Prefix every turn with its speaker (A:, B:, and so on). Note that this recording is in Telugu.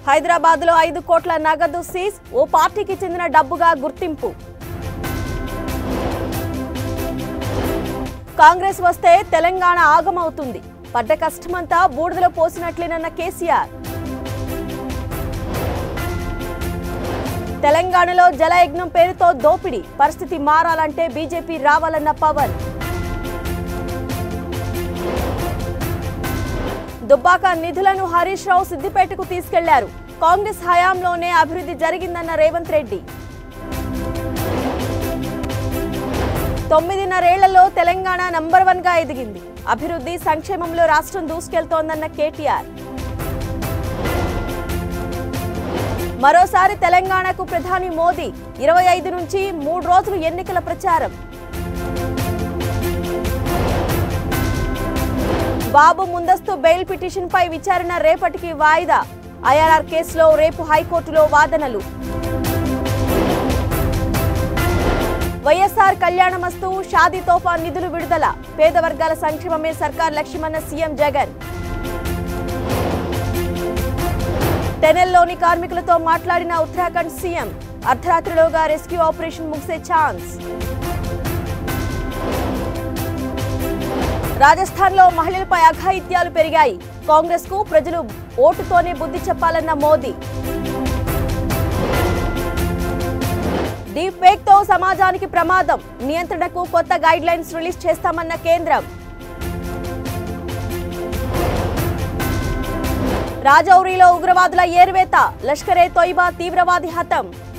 A: హైదరాబాద్ లో ఐదు కోట్ల నగదు సీజ్ ఓ పార్టీకి చెందిన డబ్బుగా గుర్తింపు కాంగ్రెస్ వస్తే తెలంగాణ ఆగమవుతుంది పడ్డ కష్టమంతా బూడిదలో పోసినట్లేనన్న కేసీఆర్ తెలంగాణలో జలయజ్ఞం పేరుతో దోపిడీ పరిస్థితి మారాలంటే బీజేపీ రావాలన్న పవన్ దుబ్బాక నిధులను హరీష్ రావు సిద్దిపేటకు తీసుకెళ్లారు కాంగ్రెస్ హయాంలోనే అభివృద్ధి జరిగిందన్న రేవంత్ రెడ్డి తొమ్మిదిన్నరేళ్లలో తెలంగాణ నంబర్ వన్ గా ఎదిగింది అభివృద్ధి సంక్షేమంలో రాష్ట్రం దూసుకెళ్తోందన్న కేటీఆర్ మరోసారి తెలంగాణకు ప్రధాని మోదీ ఇరవై ఐదు నుంచి మూడు రోజులు ఎన్నికల ప్రచారం బాబు ముందస్తు బెయిల్ పిటిషన్ పై విచారణ రేపటికి వాయిదా ఐఆర్ఆర్ కేసులో రేపు హైకోర్టులో వాదనలు వైఎస్ఆర్ కళ్యాణమస్తు షాదీ తోఫా నిధులు విడుదల పేద వర్గాల సంక్షేమమే సర్కార్ లక్ష్యమన్న సీఎం జగన్ టెనెల్లోని కార్మికులతో మాట్లాడిన ఉత్తరాఖండ్ సీఎం అర్ధరాత్రిలోగా రెస్క్యూ ఆపరేషన్ ముగిసే ఛాన్స్ రాజస్థాన్లో మహిళలపై అఘాయిత్యాలు పెరిగాయి కాంగ్రెస్ కు ప్రజలు ఓటుతోనే బుద్ధి చెప్పాలన్న మోదీ డీప్ ఫేక్ తో సమాజానికి ప్రమాదం నియంత్రణకు కొత్త గైడ్ లైన్స్ రిలీజ్ చేస్తామన్న కేంద్రం రాజౌరిలో ఉగ్రవాదుల ఏరువేత లష్కరే తొయిబా తీవ్రవాది హతం